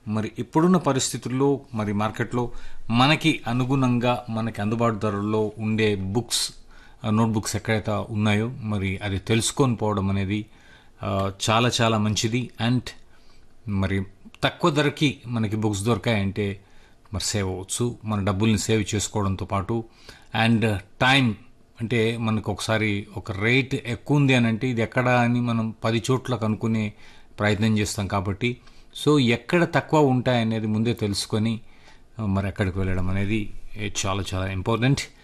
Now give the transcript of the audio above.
మరి ఇప్పుడున్న పరిస్థితుల్లో మరి మార్కెట్లో మనకి అనుగుణంగా మనకి అందుబాటు ధరల్లో ఉండే బుక్స్ నోట్బుక్స్ ఎక్కడైతే ఉన్నాయో మరి అది తెలుసుకొని పోవడం అనేది ఆ, చాలా చాలా మంచిది అండ్ మరి తక్కువ ధరకి మనకి బుక్స్ దొరికాయంటే మరి సేవ్ అవ్వచ్చు మన డబ్బుల్ని సేవ్ చేసుకోవడంతో పాటు అండ్ టైం అంటే మనకు ఒకసారి ఒక రేట్ ఎక్కువ ఉంది అని అంటే ఇది ఎక్కడ అని మనం పది చోట్ల కనుక్కునే ప్రయత్నం చేస్తాం కాబట్టి సో ఎక్కడ తక్కువ ఉంటాయనేది ముందే తెలుసుకొని ఆ, మరి ఎక్కడికి వెళ్ళడం అనేది ఏ చాలా చాలా ఇంపార్టెంట్